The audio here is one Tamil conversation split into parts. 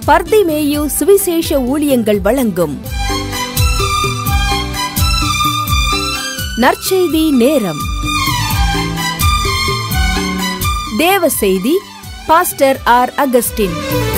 பர்திமேயு சுவிசேஷ ஊழியங்கள் வழங்கும் நற்செய்தி நேரம் தேவ செய்தி பாஸ்டர் ஆர் அகஸ்டின்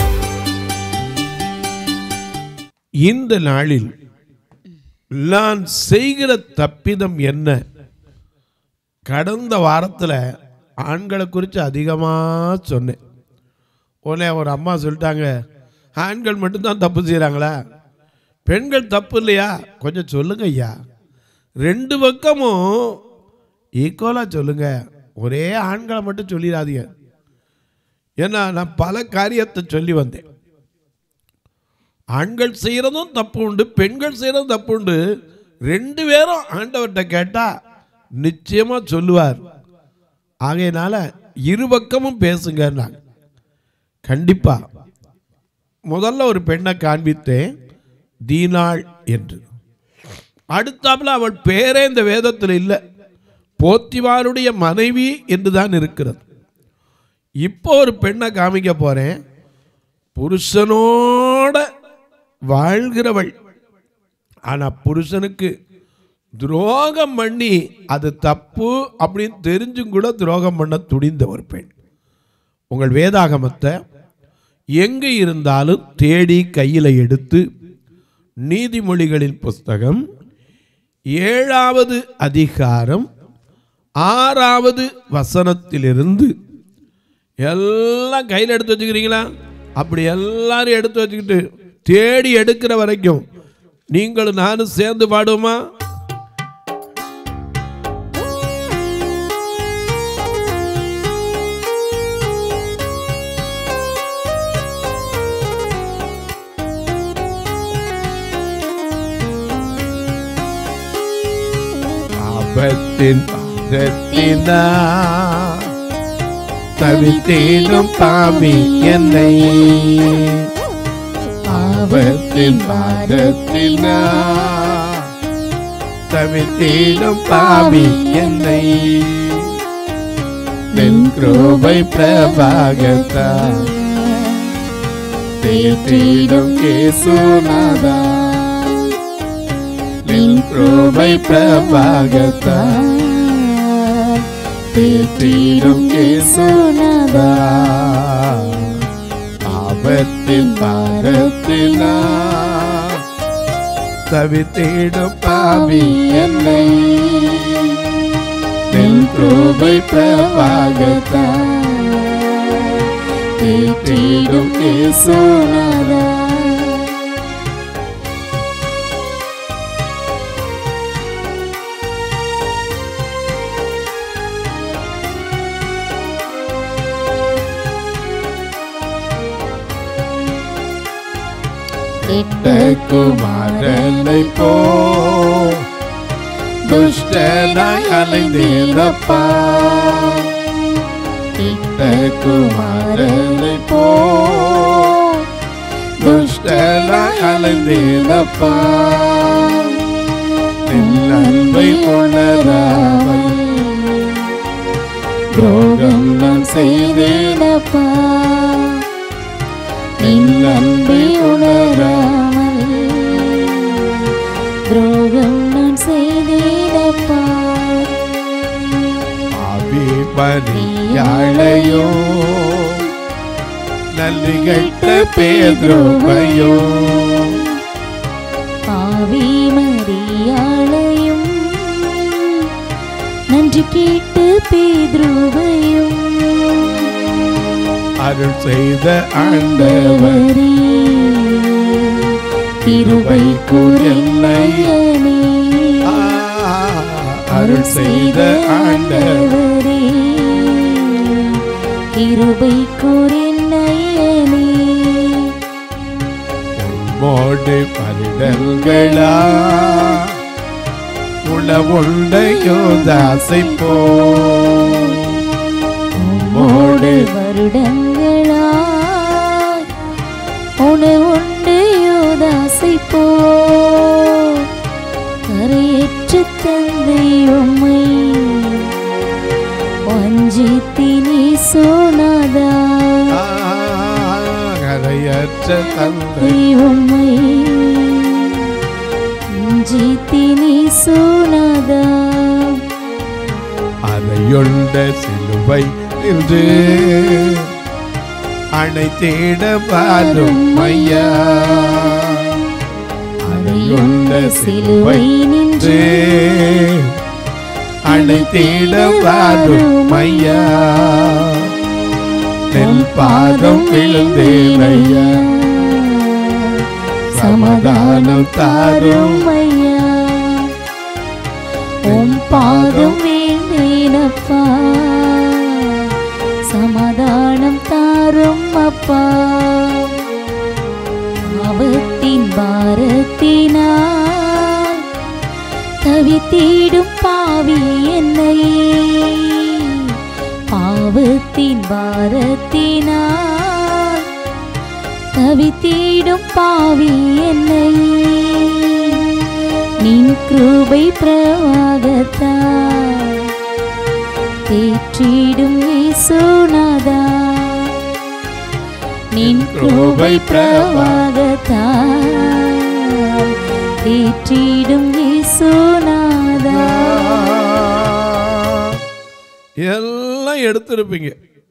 இந்த நாளில் நான் செய்கிற தப்பிதம் என்ன கடந்த வாரத்தில் ஆண்களை குறித்து அதிகமாக சொன்னேன் உடனே ஒரு அம்மா சொல்லிட்டாங்க ஆண்கள் மட்டும்தான் தப்பு செய்கிறாங்களா பெண்கள் தப்பு இல்லையா கொஞ்சம் சொல்லுங்க ஐயா ரெண்டு பக்கமும் ஈக்குவலாக சொல்லுங்க ஒரே ஆண்களை மட்டும் சொல்லிடாதீங்க ஏன்னா நான் பல காரியத்தை சொல்லி வந்தேன் ஆண்கள் செய்கிறதும் தப்பு உண்டு பெண்கள் செய்கிறதும் தப்பு உண்டு ரெண்டு பேரும் ஆண்டவர்கிட்ட கேட்டால் நிச்சயமாக சொல்லுவார் ஆகையினால இரு பக்கமும் பேசுங்கன்னாங்க கண்டிப்பாக முதல்ல ஒரு பெண்ணை காண்பித்தேன் தீனாள் என்று அடுத்தாப்புல அவள் பேரே இந்த வேதத்தில் இல்லை போத்திவாருடைய மனைவி என்று தான் இருக்கிறது இப்போ ஒரு பெண்ணை காமிக்க போறேன் புருஷனோட வாழ்கிறவள் ஆனா புருஷனுக்கு துரோகம் பண்ணி அது தப்பு அப்படின்னு தெரிஞ்சும் கூட துரோகம் பண்ண துணிந்த ஒரு பெண் உங்கள் வேதாகமத்தை எங்கே இருந்தாலும் தேடி கையில் எடுத்து நீதிமொழிகளின் புஸ்தகம் ஏழாவது அதிகாரம் ஆறாவது வசனத்திலிருந்து எல்லாம் கையில் எடுத்து வச்சுக்கிறீங்களா அப்படி எல்லாரும் எடுத்து வச்சுக்கிட்டு தேடி எடுக்கிற வரைக்கும் நீங்களும் நானும் சேர்ந்து பாடுவோமா ஆபத்தின் பாதத்தினா தவித்தேனும் பாவி என்னை ஆபத்தின் பாதத்தினா தவித்தேனும் பாவி என்னை நின் கிருபை பிரபாகத்தா தேற்றிடும் கேசுநாதா நின் கிருபை பிரபாகத்தா தேற்றிடும் கேசுநாதா ஆபத்தின் பாரத்தினா தவித்திடும் பாவி என்னை நின் கிருபை பிரபாகத்தா தேற்றிடும் கேசுநாதா குமாரனை போ துஷ்டனாய் அலைந்தேனப்பா இட்ட குமாரனை போ துஷ்டனாய் அலைந்தேனப்பா நின் அன்பை உணராமல் துரோகம் நான் செய்தேனப்பா நின் அன்பை உணராமல் துரோகம் நான் செய்தேனப்பா ஆவி பணியாளையோ நன்றி கெட்ட பேதுருவையோ ஆவி மரியாளையும் நன்றி கேட்டு பேதுருவையும் அருள் செய்த ஆண்டவர் ஆண்டவரே கிருபை கூறியனே ஆ, அருள் செய்த ஆண்டவர் ஆண்டவரே கிருபை கூறியனே மோடு பரிடல்களா உளவுண்ட யோதாசை போ மூடு வருடங்களா உணவுண்டு யோதாசை போ கரையற்ற தந்தை உம்மை வஞ்சித்தினி சோனாதா கரையற்ற பெற்ற தந்தை உம்மை ஜீத்தினி சுனதா அறையொண்ட சிலுவை நின்று அணை தேட பாரும் ஐயா அறையுண்ட சிலுவை நின்று அணை தேட பாரும் ஐயா தென் பாதம் விழுந்தேன் ஐயா சமாதானம் தாரும் ஐயா உம் பாதம் வீழ்ந்தேனப்பா சமாதானம் தாரும் அப்பா பாவத்தின் பாரத்தினால் தவித்திடும் பாவி என்னை பாவத்தின் பாரத்தினால் தவித்திடும் பாவி என்னை நின் கிருபை பிரவாகத்தால் தேற்றிடும் இயேசுநாதா நின் கிருபை பிரவாகத்தால் தேற்றிடும் இயேசுநாதா எல்லாம் எடுத்திருப்பீங்க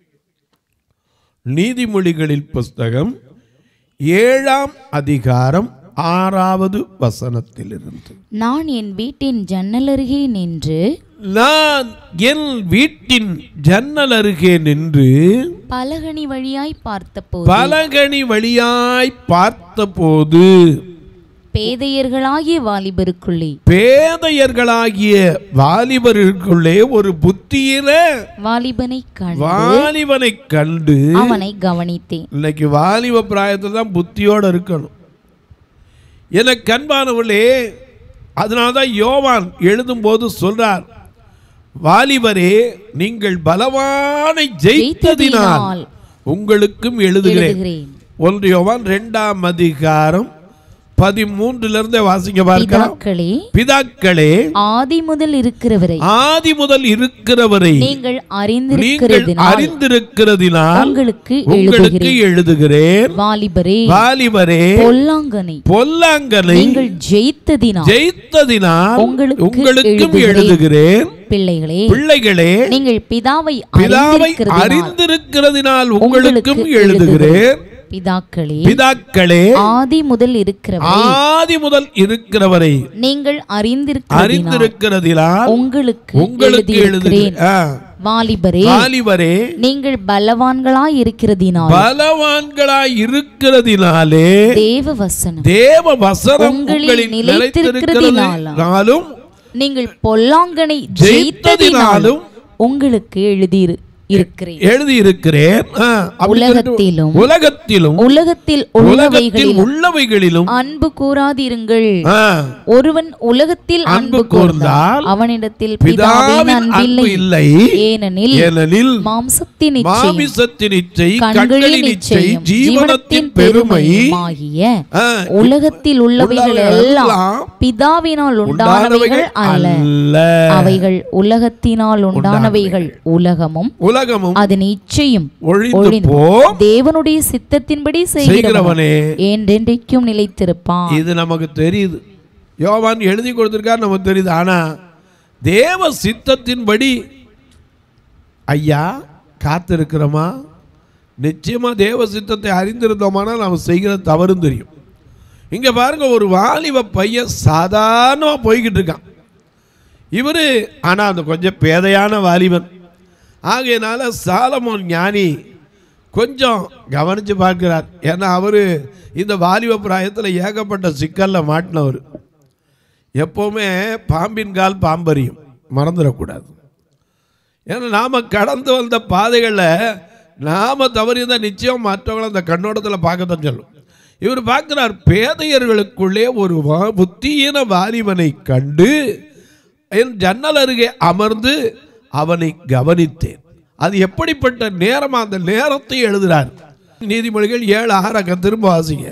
நீதிமொழிகளில் புஸ்தகம் ஏழாம் அதிகாரம் ஆறாவது வசனத்திலிருந்து நான் என் வீட்டின் ஜன்னலருகே நின்று நான் என் வீட்டின் ஜன்னல் அருகே நின்று பலகனி வழியாய் பார்த்தபோது பலகனி வழியாய் பார்த்தபோது பேதையர்களாகிய வாலிபருக்குள்ளே பேதையர்களாகிய வாலிபர்களுக்குள்ளே ஒரு புத்தியில வாலிபனை கண்டு வாலிபனை கண்டு அவனை கவனித்தேன் இன்னைக்கு வாலிப பிராயத்தில் தான் புத்தியோட இருக்கணும் எனக்கு அன்பானவர்களே அதனால தான் யோவான் எழுதும்போது சொல்றார் வாலிபரே நீங்கள் பலவானை ஜெயித்ததினால் ஜெயித்ததினால் உங்களுக்கும் எழுதுகிறேன் எழுதுகிறேன் ஒன்று யோவான் ரெண்டாம் அதிகாரம் பதிமூன்றுல இருந்தே வாசிக்க பார்க்கலாம் பிதாக்களே பிதாக்களே ஆதி முதல் இருக்கிறவரை ஆதி முதல் இருக்கிறவரை நீங்கள் நீங்கள் அறிந்திருக்கிறதினால் அறிந்திருக்கிறதினால் உங்களுக்கு உங்களுக்கு எழுதுகிறேன் எழுதுகிறேன் வாலிபரே வாலிபரே பொல்லாங்கனை பொல்லாங்கனை நீங்கள் ஜெயித்ததினால் ஜெயித்ததினால் உங்களுக்கு உங்களுக்கும் எழுதுகிறேன். எழுதுகிறேன் பிள்ளைகளே பிள்ளைகளே நீங்கள் பிதாவை பிதாவை அறிந்திருக்கிறதினால் அறிந்திருக்கிறதினால் உங்களுக்கும் உங்களுக்கு எழுதுகிறேன் பிதாக்களே பிதாக்களே ஆதி முதல் இருக்கிறவரை ஆதி முதல் இருக்கிறவரை நீங்கள் அறிந்திருக்கிறதினால் அறிந்திருக்கிறதினால் உங்களுக்கு உங்களுக்கு எழுதியிருக்கிறேன் எழுதுகிறேன் ஆ. வாலிபரே வாலிபரே நீங்கள் பலவான்களாய் இருக்கிறதினால் பலவான்களாய் இருக்கிறதினாலே தேவ வசனம் தேவ வசனம் உங்களில் உங்களில் நிலைத்திருக்கிறதினாலும் நிலைத்திருக்கிறதினாலும் நீங்கள் பொல்லாங்கனை ஜெயித்ததினாலும் ஜெயித்ததினாலும் உங்களுக்கு எழுதி இருக்கிறேன் எழுதியிருக்கிறேன் ஆ, அப்படி சொல்லிட்டு உலகத்திலும் உலகத்திலும் உலகத்தில் உலகத்தில் உள்ளவைகளிலும் உள்ளவைகளிலும் அன்பு கூறாதிருங்கள் ஆ, ஒருவன் உலகத்தில் அன்பு அன்பு கூர்ந்தால் கூர்ந்தால் அவனிடத்தில் பிதாவின் பிதாவின் அன்பு அன்பில்லை இல்லை ஏனெனில் ஏனெனில் மாம்சத்தின் இச்சையும் மாமிசத்தின் இச்சை கண்களின் கண்களின் இச்சை இச்சையும் ஜீவனத்தின் பெருமை ஆகிய ஆ, உலகத்தில் உள்ளவைகள் உள்ளவைகள் எல்லாம் எல்லாம் பிதாவினால் உண்டானவைகள் உண்டானவைகள் அல்ல அல்ல அவைகள் உலகத்தினால் உண்டானவைகள் உலகமும் உலகமும் அதன் இச்சையும் ஒழிந்து ஒழிந்து போ தேவனுடைய சித்தத்தின்படி செய்கிறவன் செய்கிறவனே என்றென்றைக்கும் நிலைத்திருப்பான் இது நமக்கு தெரியுது யோவான் எழுதி கொடுத்திருக்காரு நமக்கு தெரியுது ஆனா தேவ சித்தத்தின்படி ஐயா காத்திருக்கிறோமா நிச்சயமா தேவ சித்தத்தை அறிந்திருந்தோமானா நம்ம செய்கிற தவறும் தெரியும் இங்க பாருங்க ஒரு வாலிப பையன் சாதாரணமா போய்கிட்டு இருக்கான் இவரு ஆனா அந்த கொஞ்சம் பேதையான வாலிபன் ஆகையினால சாலமோன் ஞானி கொஞ்சம் கவனித்து பார்க்கிறார் ஏன்னா அவர் இந்த வாலிப பிராயத்தில் ஏகப்பட்ட சிக்கலில் மாட்டினவர் எப்போவுமே பாம்பின் கால் பாம்பறியும் மறந்துடக்கூடாது ஏன்னா நாம் கடந்து வந்த பாதைகளில் நாம் தவறியிருந்தால் நிச்சயம் மற்றவங்களை அந்த கண்ணோட்டத்தில் பார்க்கத்தான் சொல்லும் இவர் பார்க்கிறார் பேதையர்களுக்குள்ளே ஒரு வா- புத்தியீன வாலிபனை கண்டு என் ஜன்னல் அருகே அமர்ந்து அவனை கவனித்தேன் அது எப்படிப்பட்ட நேரமா அந்த நேரத்தை எழுதுறார் நீதிமொழிகள் ஏழு ஆறாக்க திரும்ப வாசிங்க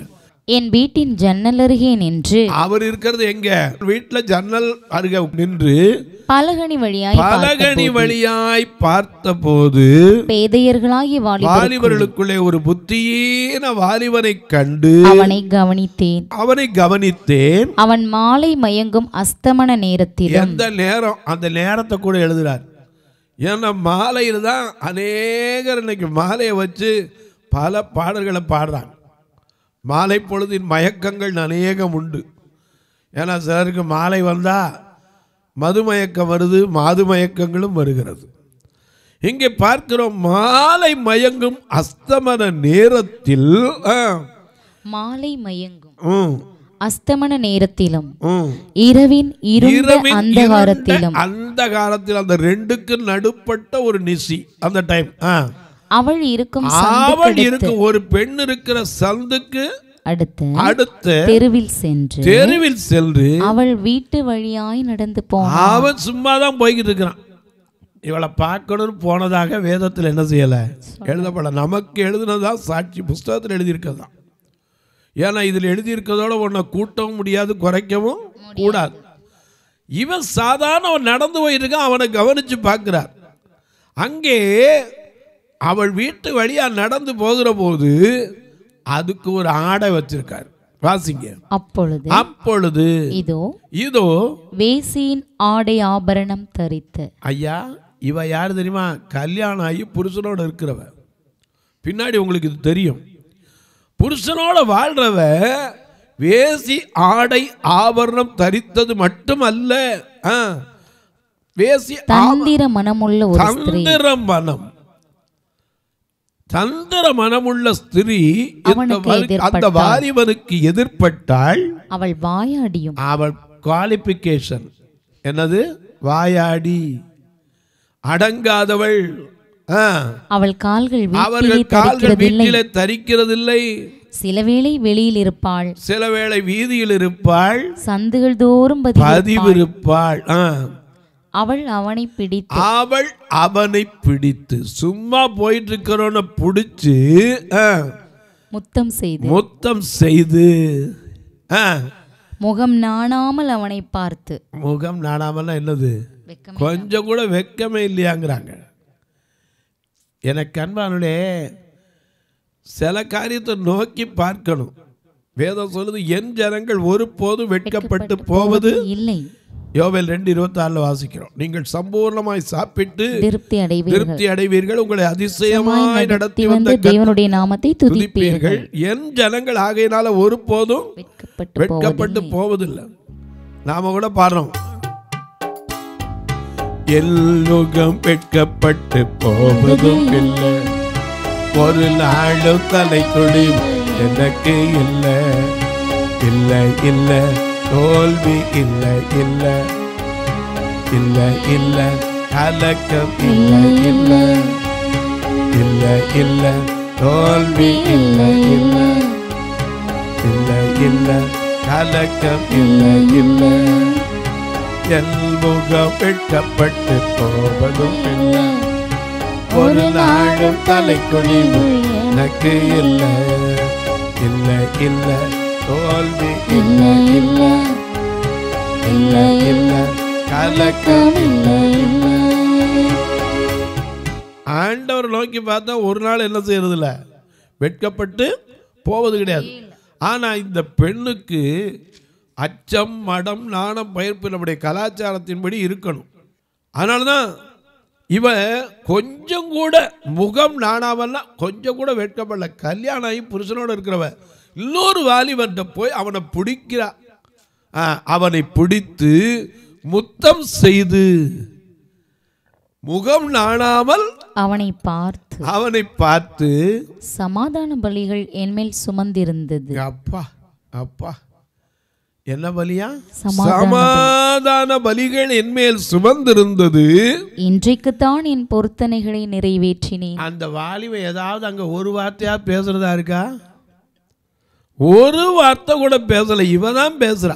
என் வீட்டின் ஜன்னல் அருகே நின்று அவர் இருக்கிறது எங்க வீட்டுல ஜன்னல் அருகே நின்று பலகணி வழியாய் பலகணி வழியாய் பார்த்தபோது பேதையர்களாகிய வாலிபர் வாலிபர்களுக்குள்ளே ஒரு புத்தியீன வாலிபனை கண்டு அவனை கவனித்தேன் அவனை கவனித்தேன் அவன் மாலை மயங்கும் அஸ்தமன நேரத்திலும் எந்த நேரம் அந்த நேரத்தை கூட எழுதுறார் ஏன்னா மாலையில் தான் அநேகர் இன்னைக்கு மாலையை வச்சு பல பாடல்களை பாடுறாங்க மாலை பொழுதின் மயக்கங்கள் அநேகம் உண்டு ஏன்னா சிலருக்கு மாலை வந்தால் மதுமயக்கம் வருது மாது மயக்கங்களும் வருகிறது இங்கே பார்க்கிறோம் மாலை மயங்கும் அஸ்தமன நேரத்தில் ஆ, மாலை மயங்கும் ம், அஸ்தமன நேரத்திலும் ம். இரவின் இருண்ட இரவின் அந்தகாரத்திலும் இருண்ட அந்தகாரத்தில் அந்த ரெண்டுக்கு நடுப்பட்ட ஒரு நிசி அந்த டைம் அவள் இருக்கும் அவள் இருக்கு ஒரு பெண் இருக்கிற சந்துக்கு அடுத்து அடுத்து தெருவில் சென்று தெருவில் சென்று அவள் வீட்டு வழியாய் நடந்து போனான் அவன் சும்மா தான் போய்கிட்டு இருக்கிறான் இவளை பார்க்கணும்னு போனதாக வேதத்தில் என்ன செய்யலை எழுதப்பட நமக்கு எழுதுனதான் சாட்சி புஸ்தகத்தில் எழுதியிருக்கதான் ஏன்னா இதில் எழுதியிருக்கிறதோட உன்னை கூட்டவும் முடியாது குறைக்கவும் கூடாது இவன் சாதாரண அவன் நடந்து போயிருக்கான் அவனை கவனித்து பார்க்கிறார் அங்கே அவள் வீட்டு வழியா நடந்து போகிற போது அதுக்கு ஒரு ஆடை வச்சிருக்கார் வாசிங்க அப்பொழுது அப்பொழுது இதோ இதோ வேசியின் ஆடை ஆபரணம் தரித்து ஐயா இவ யார் தெரியுமா கல்யாணம் ஆகி புருஷனோட இருக்கிறவ பின்னாடி உங்களுக்கு இது தெரியும் புருஷனோட வாழ்றவ வேசி ஆடை ஆபரணம் தரித்தது மட்டுமல்ல ஆ, வேசி ஆ- தந்திர மனமுள்ள ஒரு ஸ்திரீ தந்திர மனம் தந்திர மனமுள்ள ஸ்திரீ இந்த அவனுக்கு வரி- அந்த எதிர்ப்பட்டாள். வாலிபனுக்கு எதிர்ப்பட்டாள் அவள் வாயாடியும் அவள் குவாலிஃபிகேஷன் என்னது வாயாடி அடங்காதவள் ஆ. அவள் கால்கள் வீட்டிலே அவர்கள் கால்கள் தரிக்கிறதில்லை வீட்டிலே தரிக்கிறதில்லை சில வேளை வெளியில் இருப்பாள் சில வேளை வீதியில் இருப்பாள் சந்துகள் தோறும் பதில் பதிவு இருப்பாள் ஆ. அவள் அவனை பிடித்து அவள் அவனை பிடித்து சும்மா போயிட்டு இருக்கிறவனை பிடிச்சு ஆ, முத்தம் செய்து முத்தம் செய்து ஆ, முகம் நாணாமல் அவனை பார்த்து முகம் நாடாமல்லாம் என்னது வெட்கமே கொஞ்சம் கூட வெக்கமே இல்லையாங்கிறாங்க எனக்கு அன்பானுடைய சில காரியத்தை நோக்கி பார்க்கணும் வேதம் சொல்லுது என் ஜனங்கள் ஒருபோதும் வெட்கப்பட்டு போவது இல்லை யோவேல் ரெண்டு இருபத்தாறில் வாசிக்கிறோம் நீங்கள் சம்பூர்ணமாய் சாப்பிட்டு திருப்தி அடைவீர்கள் திருப்தி அடைவீர்கள் உங்களை அதிசயமாய் நடத்தி நடத்தி வந்த வந்து தேவனுடைய நாமத்தை துதிப்பீர்கள் துதிப்பீர்கள் என் ஜனங்கள் ஆகையினால ஒருபோதும் வெட்கப்பட்டு வெட்கப்பட்டு போவதில்லை நாம கூட பாடுறோம் எல்லுகம் வெட்கப்பட்டு போவதும் இல்லை ஒரு நாளும் தலை குழிவு எனக்கு இல்லை இல்லை இல்லை தோல்வி இல்லை இல்லை இல்லை இல்லை கலக்கம் இல்லை இல்லை இல்லை இல்லை தோல்வி இல்லை இல்லை இல்லை இல்லை கலக்கம் இல்லை இல்லை என் முகம் வெட்கப்பட்டு போவதும் இல்லை ஒரு நாளும் தலை குழிவு எனக்கு இல்லை இல்லை இல்லை தோல்வி இல்லை இல்லை இல்லை இல்லை கலக்கம் இல்லை இல்லை ஆண்டவர் நோக்கி பார்த்தா ஒரு நாள் என்ன செய்யறது இல்ல வெட்கப்பட்டு போவது கிடையாது ஆனா இந்த பெண்ணுக்கு அச்சம் மடம் நாணம் பயிர்ப்பு நம்முடைய கலாச்சாரத்தின்படி இருக்கணும் அதனால தான் இவ கொஞ்சம் கூட முகம் நாணாமல்லாம் கொஞ்சம் கூட வெட்கப்படல கல்யாணம் ஆகி புருஷனோட இருக்கிறவ இன்னொரு வாலிபன்ட்ட போய் அவனை பிடிக்கிறா ஆ, அவனை பிடித்து முத்தம் செய்து முகம் நாணாமல் அவனை பார்த்து அவனை பார்த்து சமாதான பலிகள் என்மேல் சுமந்திருந்தது அப்பா அப்பா என்ன பலியா சமாதான சமாதான பலிகள் என்மேல் சுமந்திருந்தது இன்றைக்குத்தான் என் பொருத்தனைகளை நிறைவேற்றினேன் அந்த வாலிப ஏதாவது அங்க ஒரு வார்த்தையா பேசுறதா இருக்கா ஒரு வார்த்தை கூட பேசல இவ தான் பேசுறா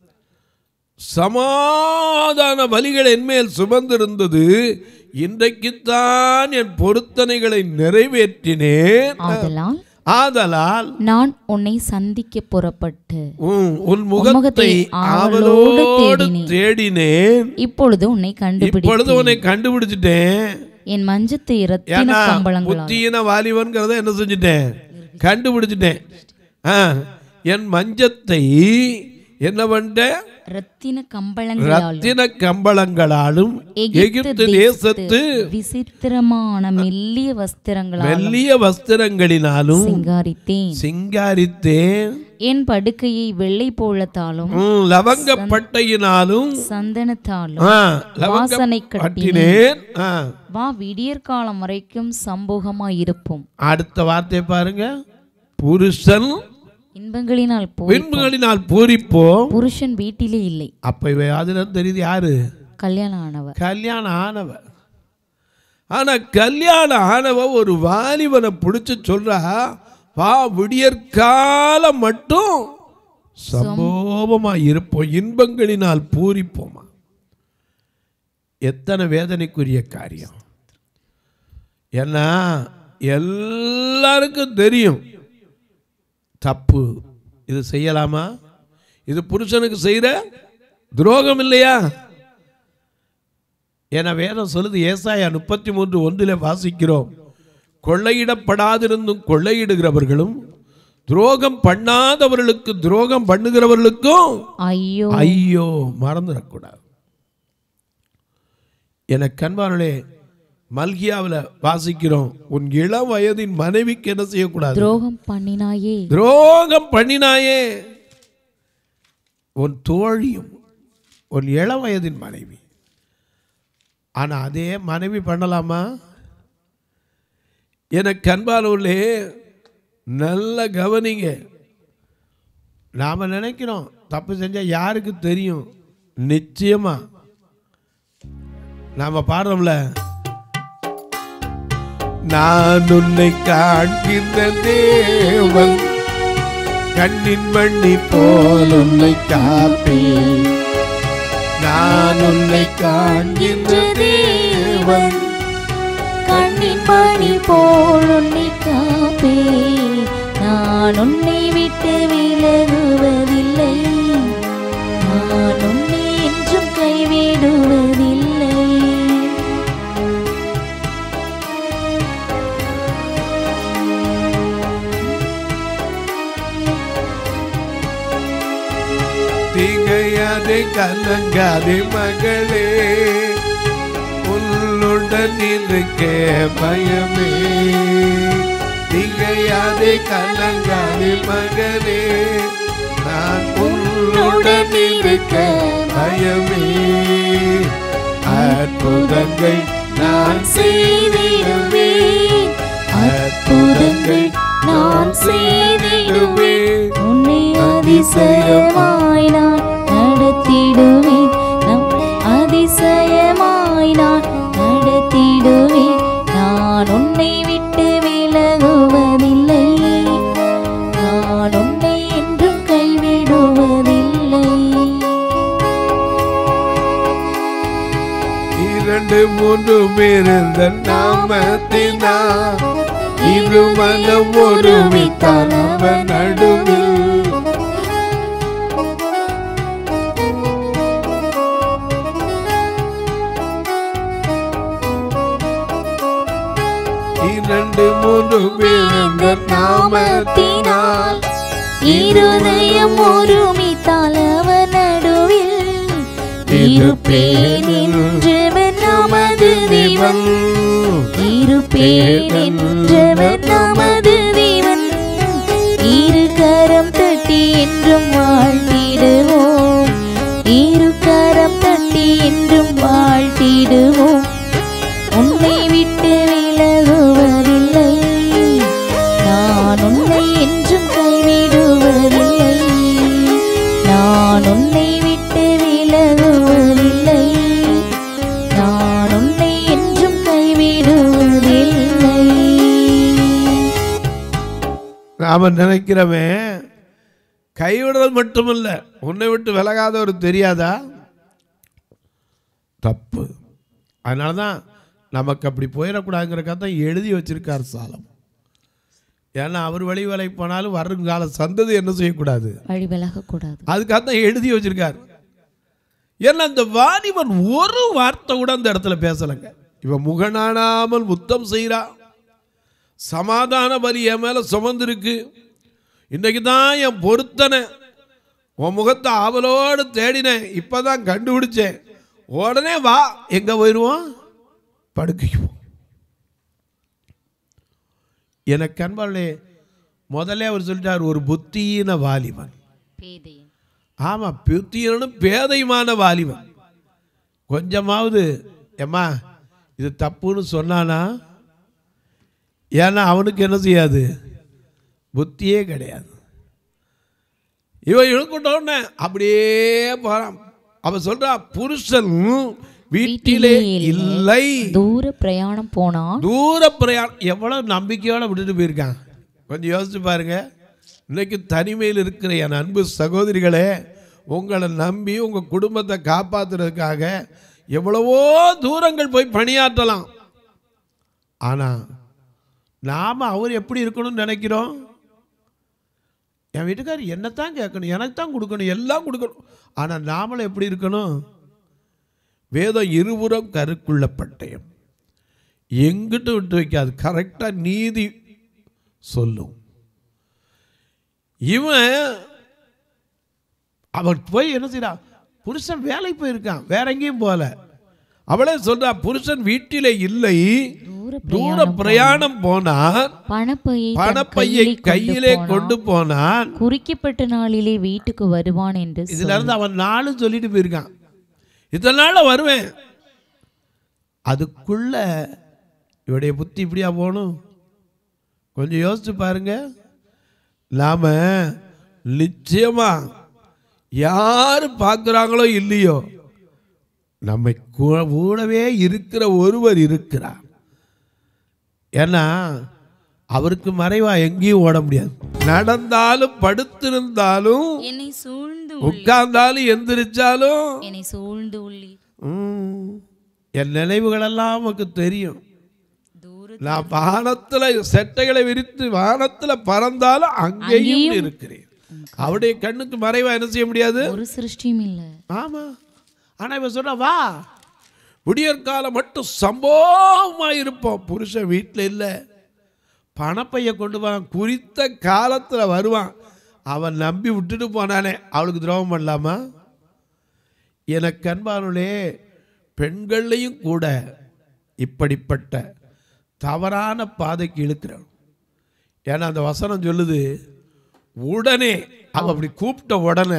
சமாதான பலிகள் என்மேல் சுமந்திருந்தது இன்றைக்குத்தான் என் பொருத்தனைகளை நிறைவேற்றினேன் ஆதலால் ஆதலால் நான் உன்னை சந்திக்க புறப்பட்டு உன் உன் முகத்தை முகத்தை ஆவலோடு ஆவலோடு தேடினேன். தேடினேன் இப்பொழுது உன்னை கண்டுபிடி இப்பொழுது உன்னை கண்டுபிடிச்சிட்டேன் என் மஞ்சத்தை இரத்தின ஏன்னா கம்பளங்களால் புத்தியின வாலிபன்கிறத என்ன செஞ்சுட்டேன் கண்டுபிடிச்சிட்டேன் ஆ, என் மஞ்சத்தை என்ன பண்ணிட்டேன் இரத்தின கம்பளங்களால் ரத்தின கம்பளங்களாலும் எகிப்து தேசத்து விசித்திரமான மெல்லிய வஸ்திரங்களால் மெல்லிய வஸ்திரங்களினாலும் சிங்காரித்தேன் சிங்காரித்தேன் என் படுக்கையை வெள்ளை போலத்தாலும் ம், லவங்கப்பட்டையினாலும் சந்தனத்தாலும் ஆ, வாசனை கட்டினேன் கட்டினேன் ஆ. வா விடியற்காலம் வரைக்கும் சம்பூகமாய் இருப்போம் அடுத்த வார்த்தை பாருங்க புருஷன் இன்பங்களினால் போ பின்புகளினால் பூரிப்போம் புருஷன் வீட்டிலே இல்லை அப்ப இவ அதுல தெரியுது யாரு கல்யாணம் ஆனவர் கல்யாணம் ஆனவ ஆனா கல்யாணம் ஆனவ ஒரு வாலிபனை பிடிச்சு சொல்றா வா விடியற்காலம் மட்டும் சம்பவமா இருப்போம் இன்பங்களினால் பூரிப்போமா எத்தனை வேதனைக்குரிய காரியம் ஏன்னா எல்லாருக்கும் தெரியும் தப்பு இது செய்யலாமா இது புருஷனுக்கு செய்கிற துரோகம் இல்லையா என வேதம் சொல்லுது ஏசாயா முப்பத்தி மூன்று ஒன்றில் வாசிக்கிறோம் கொள்ளையிடப்படாதிருந்தும் கொள்ளையிடுகிறவர்களும் துரோகம் பண்ணாதவர்களுக்கு துரோகம் பண்ணுகிறவர்களுக்கும் ஐயோ ஐயோ மறந்துடக்கூடாது என கண்பார்களே மல்கியாவில் வாசிக்கிறோம் உன் இளம் வயதின் மனைவிக்கு என்ன செய்யக்கூடாது துரோகம் பண்ணினாயே துரோகம் பண்ணினாயே உன் தோழியும் உன் இளம் வயதின் மனைவி ஆனா அதே மனைவி பண்ணலாமா எனக்கு அன்பானவர்களே நல்ல கவனிங்க நாம நினைக்கிறோம் தப்பு செஞ்சா யாருக்கு தெரியும் நிச்சயமா நாம பாடுறோம்ல நான் உன்னை காண்கின்ற தேவன் கண்ணின் மண்ணி போல் உன்னை காப்பே நான் உன்னை காண்கின்ற தேவன் கண்ணின் மணி போல் உன்னை காப்பே நான் உன்னை விட்டு விலகுவதில்லை நான் உன்னை என்றும் கைவிடுவதில்லை திகையாதே கலங்காதே மகளே உன்னுடன் இருக்க பயமே திகையாதே கலங்காதே மகளே நான் உன்னுடன் இருக்க பயமே அற்புதங்கள் நான் செய்திடுவேன் அற்புதங்கள் நான் செய்திடுவேன் உன்னை அதிசயமாய் நான் நடத்திடுவேன் நம் அதிசயமாய் நான் நடத்திடுவேன் நான் உன்னை விட்டு விலகுவதில்லை நான் உன்னை என்றும் கைவிடுவதில்லை இரண்டு மூன்று பேர் இந்த நாமத்தினால் இருமலம் ஒருமித்தான் அவன் நடுவில் இரண்டு மூன்று பேர் இந்த நாமத்தினால் இருதயம் ஒருமித்தால் அவன் நடுவில் இருப்பேன் என்றவன் நமது தேவன் இருப்பேன் என்றவன் நமது தேவன் இரு கரம் தட்டி என்றும் வாழ்த்திடுவோம் இரு கரம் தட்டி என்றும் வாழ்த்திடுவோம் உன்னை விட்டு விலகுவதில்லை நான் உன்னை என்றும் கைவிடுவதில்லை நான் உன்னை விட்டு விலகுவதில்லை நான் உன்னை என்றும் கைவிடுவதில்லை நாம நினைக்கிறவன் கைவிடுறது மட்டுமல்ல உன்னை விட்டு விலகாதவர் தெரியாதா தப்பு அதனால தான் நமக்கு அப்படி போயிடக்கூடாதுங்கிறக்காக தான் எழுதி வச்சிருக்கார் சாலம் ஏன்னா அவர் வழி வலை போனாலும் வருங்கால சந்ததி என்ன செய்யக்கூடாது வழி விலகக்கூடாது அதுக்காக தான் எழுதி வச்சிருக்காரு ஏன்னா அந்த வாலிபன் ஒரு வார்த்தை கூட அந்த இடத்துல பேசலைங்க இவன் முகநாணாமல் முத்தம் செய்கிறான் சமாதான வரி என் மேலே சுமந்திருக்கு இன்னைக்கு தான் என் பொருத்தனை உன் முகத்தை ஆவலோடு தேடினேன் இப்பதான் கண்டுபிடிச்சேன் உடனே வா எங்க போயிடுவோம் படுக்கைக்கு போ. எனக்கு அன்பாளே முதல்ல அவர் சொல்லிட்டார் ஒரு புத்தியின வாலிபன் பேதையன் ஆமாம் புத்தியனும் பேதையுமான வாலிபன் கொஞ்சமாவது ஏம்மா இது தப்புன்னு சொன்னானா ஏன்னா அவனுக்கு என்ன செய்யாது புத்தியே கிடையாது இவன் இழுக்கிட்டோன்னே அப்படியே போகிறான் அவன் சொல்றா புருஷன் வீட்டிலே இல்லை தூர பிரயாணம் போனான் தூர பிரயாணம் எவ்வளவு நம்பிக்கையோட விட்டுட்டு போயிருக்கான் கொஞ்சம் யோசிச்சு பாருங்க இன்னைக்கு தனிமையில் இருக்கிற என் அன்பு சகோதரிகளே உங்களை நம்பி உங்கள் குடும்பத்தை காப்பாத்துறதுக்காக எவ்வளவோ தூரங்கள் போய் பணியாற்றலாம் ஆனால் நாம் அவர் எப்படி இருக்கணும்னு நினைக்கிறோம் என் வீட்டுக்காரர் என்னத்தான் கேட்கணும் எனக்கு தான் கொடுக்கணும் எல்லாம் கொடுக்கணும் ஆனால் நாமளும் எப்படி இருக்கணும் வேதம் இருபுறம் கருக்குள்ள பட்டயம் எங்கிட்ட விட்டு வைக்காது கரெக்டாக நீதி சொல்லும் இவன் அவன் போய் என்ன செய்றான் புருஷன் வேலைக்கு போயிருக்கான் வேற எங்கேயும் போல அவளே சொல்றா புருஷன் வீட்டிலே இல்லை தூர தூர பிரயாணம் போனான் பணப்பையை தன் பணப்பையை கையிலே கொண்டு போனான் குறிக்கப்பட்ட நாளிலே வீட்டுக்கு வருவான் என்று இதுல இருந்து அவன் நாளும் சொல்லிட்டு போயிருக்கான் இத்தனை நாள்ல வருவேன் அதுக்குள்ள இவருடைய புத்தி இப்படியா போகணும் கொஞ்சம் யோசிச்சு பாருங்க நாம நிச்சயமா யார் பார்க்குறாங்களோ இல்லையோ நம்மை கூ- கூடவே இருக்கிற ஒருவர் இருக்கிறார் ஏன்னா அவருக்கு மறைவா எங்கேயும் ஓட முடியாது நடந்தாலும் படுத்திருந்தாலும் என்னை சூழ்ந்து உட்கார்ந்தாலும் எந்திரிச்சாலும் என்னை சூழ்ந்து உள்ளி ம், என் நினைவுகளெல்லாம் நமக்கு தெரியும் தூர நான் வானத்துல செட்டைகளை விரித்து வானத்துல பறந்தாலும் அங்கேயும் இருக்கிறேன் அவருடைய கண்ணுக்கு மறைவா என்ன செய்ய முடியாது ஒரு சிருஷ்டியும் இல்ல ஆமா ஆனா இவன் சொல்ற வா விடியற்காலம் மட்டும் சம்பவமா இருப்போம் புருஷன் வீட்டில் இல்லை பணப்பைய கொண்டு வான் குறித்த காலத்துல வருவான் அவன் நம்பி விட்டுட்டு போனானே அவளுக்கு துரோகம் பண்ணலாமா எனக்கு அன்பானுளே பெண்கள்லையும் கூட இப்படிப்பட்ட தவறான பாதைக்கு இழுக்கிறான் ஏன்னா அந்த வசனம் சொல்லுது உடனே அவ அப்படி கூப்பிட்ட உடனே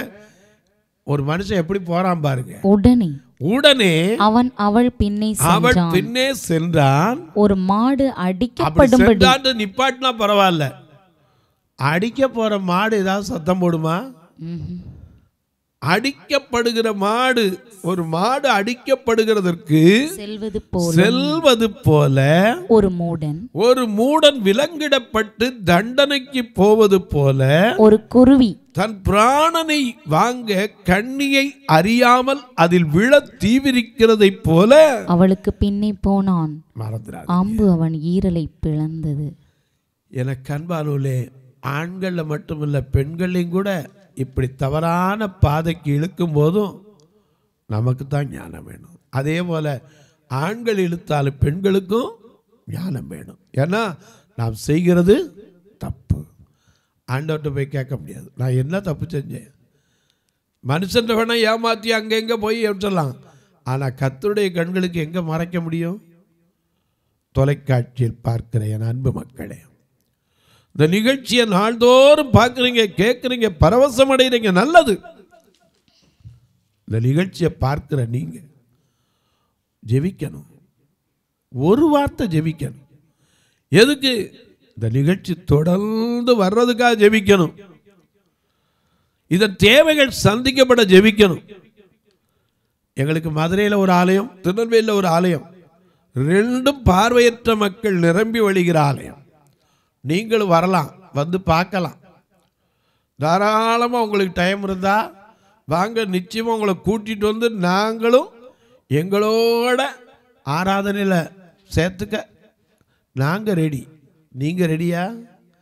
ஒரு மனுஷன் எப்படி போறான் பாருங்க உடனே உடனே அவன் அவள் பின்னே அவள் சென்றான் பின்னே சென்றான் ஒரு மாடு அப்படி அடிக்கப்படும்படி சென்றான்னு நிப்பாட்டினா பரவாயில்ல அடிக்க போற மாடு ஏதாவது சத்தம் போடுமா ம்ஹும். அடிக்கப்படுகிற மாடு ஒரு மாடு அடிக்கப்படுகிறதற்கு செல்வது போல் செல்வது போல ஒரு மூடன் ஒரு மூடன் விலங்கிடப்பட்டு தண்டனைக்கு போவது போல ஒரு குருவி தன் பிராணனை வாங்க கண்ணியை அறியாமல் அதில் விழ தீவிரிக்கிறதைப் போல அவளுக்கு பின்னே போனான் மறந்துடாது அம்பு அவன் ஈரலை பிளந்தது எனக்கு அன்பானூலே ஆண்களில் மட்டுமில்ல பெண்களையும் கூட இப்படி தவறான பாதைக்கு இழுக்கும் போதும் நமக்கு தான் ஞானம் வேணும் அதே போல் ஆண்கள் இழுத்தாலும் பெண்களுக்கும் ஞானம் வேணும் ஏன்னா நாம் செய்கிறது தப்பு ஆண்டவர்கிட்ட போய் கேட்க முடியாது நான் என்ன தப்பு செஞ்சேன் மனுஷன் வேணா ஏமாற்றி அங்கங்கே போய் சொல்லலாம் ஆனால் கத்தருடைய கண்களுக்கு எங்கே மறைக்க முடியும் தொலைக்காட்சியில் பார்க்கிற என் அன்பு மக்களே இந்த நிகழ்ச்சியை நாள்தோறும் பார்க்குறீங்க கேட்குறீங்க பரவசம் அடைகிறீங்க நல்லது இந்த நிகழ்ச்சியை பார்க்கிற நீங்க ஜெபிக்கணும் ஒரு வார்த்தை ஜெபிக்கணும் எதுக்கு இந்த நிகழ்ச்சி தொடர்ந்து வர்றதுக்காக ஜெபிக்கணும் இதன் தேவைகள் சந்திக்கப்பட ஜெபிக்கணும் எங்களுக்கு மதுரையில் ஒரு ஆலயம் திருநெல்வேலியில் ஒரு ஆலயம் ரெண்டும் பார்வையற்ற மக்கள் நிரம்பி வழிகிற ஆலயம் நீங்களும் வரலாம் வந்து பார்க்கலாம் தாராளமாக உங்களுக்கு டைம் இருந்தால் வாங்க நிச்சயமாக உங்களை கூட்டிகிட்டு வந்து நாங்களும் எங்களோட ஆராதனையில் சேர்த்துக்க நாங்கள் ரெடி நீங்கள் ரெடியா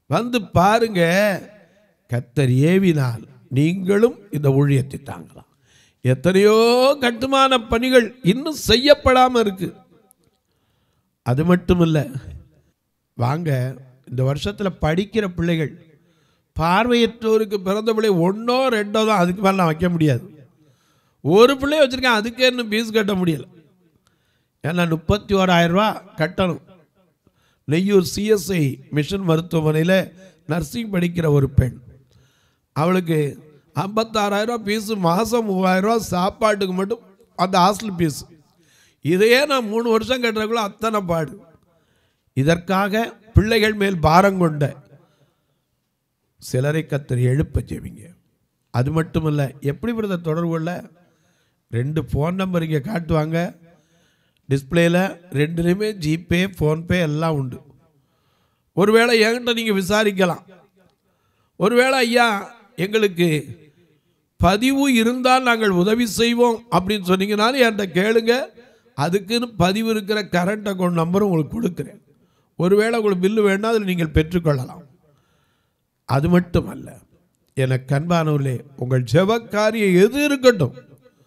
வந்து பாருங்க கத்தர் ஏவினால் நீங்களும் இந்த ஊழியத்தை தாங்கலாம் எத்தனையோ கட்டுமான பணிகள் இன்னும் செய்யப்படாமல் இருக்கு அது மட்டும் இல்லை வாங்க இந்த வருஷத்தில் படிக்கிற பிள்ளைகள் பார்வையற்றோருக்கு பிறந்த பிள்ளை ஒன்றோ ரெண்டோ தான் அதுக்கு மேலே நான் வைக்க முடியாது ஒரு பிள்ளைய வச்சுருக்கேன் அதுக்கே இன்னும் ஃபீஸ் கட்ட முடியல ஏன்னா முப்பத்தி ஓராயிரம் ரூபா கட்டணும் நெய்யூர் சிஎஸ்ஐ மிஷன் மருத்துவமனையில் நர்சிங் படிக்கிற ஒரு பெண் அவளுக்கு ஐம்பத்தாறாயிரரூவா ஃபீஸு மாதம் மூவாயிரரூவா சாப்பாட்டுக்கு மட்டும் அந்த ஹாஸ்டல் ஃபீஸ் இதையே நான் மூணு வருஷம் கட்டுறதுக்குள்ள அத்தனை பாடு இதற்காக பிள்ளைகள் மேல் பாரம் கொண்ட சிலரை கத்தர் எழுப்ப ஜெபிங்க அது மட்டுமல்ல எப்படி விடுத தொடர்பு கொள்ள ரெண்டு ஃபோன் நம்பர் இங்கே காட்டுவாங்க டிஸ்பிளேயில் ரெண்டுலேயுமே ஜிபே ஃபோன்பே எல்லாம் உண்டு ஒருவேளை என்கிட்ட நீங்கள் விசாரிக்கலாம் ஒருவேளை ஐயா எங்களுக்கு பதிவு இருந்தால் நாங்கள் உதவி செய்வோம் அப்படின்னு சொன்னீங்கனாலும் என்கிட்ட கேளுங்க அதுக்குன்னு பதிவு இருக்கிற கரண்ட் அக்கௌண்ட் நம்பரும் உங்களுக்கு கொடுக்குறேன் ஒருவேளை உங்களுக்கு பில்லு வேணா அதில் நீங்கள் பெற்றுக்கொள்ளலாம் அது மட்டும் அல்ல எனக்கு அன்பானவர்களே உங்கள் ஜெபக்காரியம் எது இருக்கட்டும்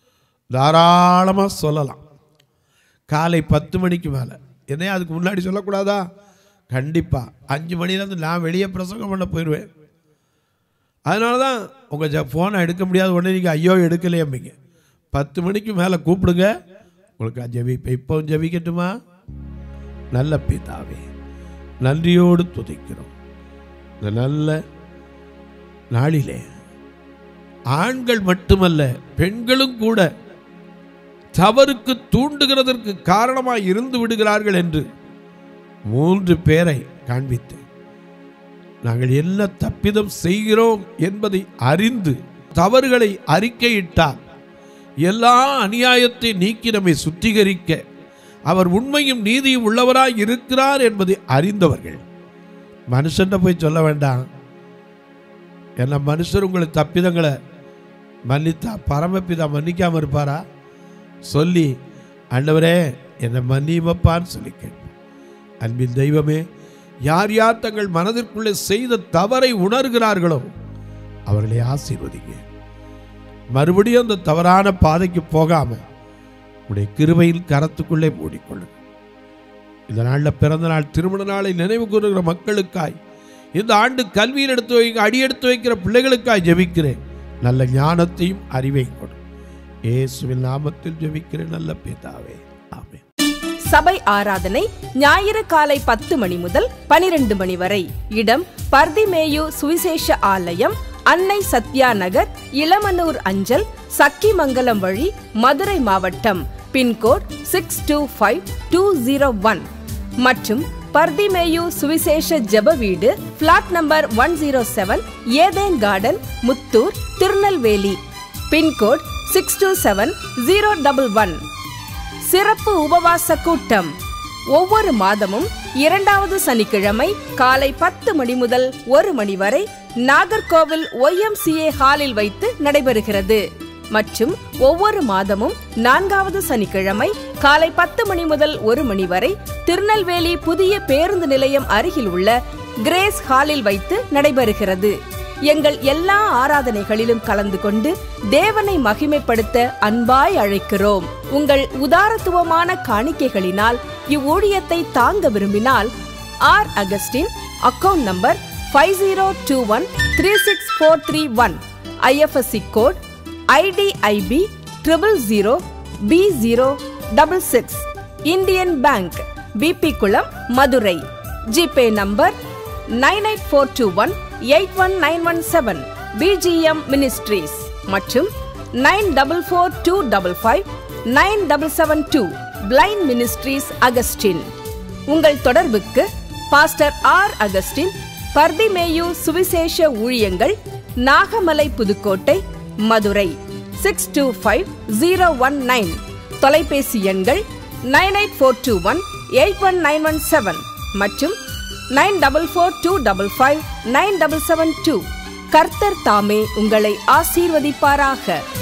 தாராளமாக சொல்லலாம் காலை பத்து மணிக்கு மேலே என்னையா அதுக்கு முன்னாடி சொல்லக்கூடாதா கண்டிப்பாக அஞ்சு மணிலேருந்து நான் வெளியே பிரசங்கம் பண்ண போயிடுவேன் அதனால தான் உங்கள் ஜ ஃபோனை எடுக்க முடியாத உடனே நீங்கள் ஐயோ எடுக்கலையம்பிங்க பத்து மணிக்கு மேலே கூப்பிடுங்க உங்களுக்கு ஜெபிப்பேன் இப்போவும் ஜெபிக்கட்டுமா நல்ல பிதாவே நன்றியோடு துதிக்கிறோம் இந்த நல்ல நாளிலே ஆண்கள் மட்டுமல்ல பெண்களும் கூட தவறுக்கு தூண்டுகிறதற்கு காரணமாய் இருந்து விடுகிறார்கள் என்று மூன்று பேரை காண்பித்தேன் நாங்கள் என்ன தப்பிதம் செய்கிறோம் என்பதை அறிந்து தவறுகளை அறிக்கையிட்டால் எல்லா அநியாயத்தை நீக்கி நம்மை சுத்திகரிக்க அவர் உண்மையும் நீதியும் உள்ளவராய் இருக்கிறார் என்பதை அறிந்தவர்கள் மனுஷன்ட்ட போய் சொல்ல வேண்டாம் என்ன மனுஷர் உங்களை தப்பிதங்களை மன்னித்தா பரமபிதா மன்னிக்காம இருப்பாரா சொல்லி ஆண்டவரே என்னை மன்னியமப்பான்னு சொல்லி கேட்போம் அன்பின் தெய்வமே யார் யார் தங்கள் மனதிற்குள்ளே செய்த தவறை உணர்கிறார்களோ அவர்களை ஆசீர்வதிங்க மறுபடியும் அந்த தவறான பாதைக்கு போகாம உடைய கிருபையில் கரத்துக்குள்ளே மூடிக்கொள்ளுங்க இந்த நாளில் பிறந்த நாள் திருமண நாளை நினைவு கூறுகிற மக்களுக்காய் இந்த ஆண்டு கல்வியில் எடுத்து வைக்க அடியெடுத்து வைக்கிற பிள்ளைகளுக்காய் ஜெபிக்கிறேன் நல்ல ஞானத்தையும் அறிவையும் கொடு இயேசுவின் நாமத்தில் ஜெபிக்கிறேன் நல்ல பிதாவே ஆமென் சபை ஆராதனை ஞாயிறு காலை பத்து மணி முதல் பனிரெண்டு மணி வரை இடம் பர்திமேயு சுவிசேஷ ஆலயம் அன்னை சத்யா நகர் இளமனூர் அஞ்சல் சக்கிமங்கலம் வழி மதுரை மாவட்டம் pincode six two five two zero one மற்றும் பர்திமேயு சுவிசேஷ ஜெப வீடு plot number one zero seven Eden Garden Muthur Tirunelveli pincode six two seven zero double one சிறப்பு உபவாச கூட்டம் ஒவ்வொரு மாதமும் இரண்டாவது சனிக்கிழமை காலை பத்து மணி முதல் ஒரு மணி வரை நாகர்கோவில் ஒய்எம்சிஏ ஹாலில் வைத்து நடைபெறுகிறது மற்றும் ஒவ்வொரு மாதமும் நான்காவது சனிக்கிழமை காலை பத்து மணி முதல் ஒரு மணி வரை திருநெல்வேலி புதிய பேருந்து நிலையம் அருகில் உள்ள கிரேஸ் ஹாலில் வைத்து நடைபெறுகிறது எங்கள் எல்லா ஆராதனைகளிலும் கலந்து கொண்டு தேவனை மகிமைப்படுத்த அன்பாய் அழைக்கிறோம் உங்கள் உதாரத்துவமான காணிக்கைகளினால் இவ்வூழியத்தை தாங்க விரும்பினால் R Augustine account number five zero two one three six four three one IFSC code IDIB triple zero B zero double six Indian Bank Bibi Kulam Madurai GPay number nine eight four two one eight one nine one seven BGM ministries மற்றும் nine double four two double five nine double seven two blind ministries Augustine உங்கள் தொடர்புக்கு பாஸ்டர் ஆர் அகஸ்டின் பர்திமேயு சுவிசேஷ ஊழியங்கள் Nagamalai Pudukkottai Madurai six two five zero one nine தொலைபேசி எண்கள் nine eight four two one eight one nine one seven மற்றும் nine double four two double five nine double seven two கர்த்தர் தாமே உங்களை ஆசீர்வதிப்பாராக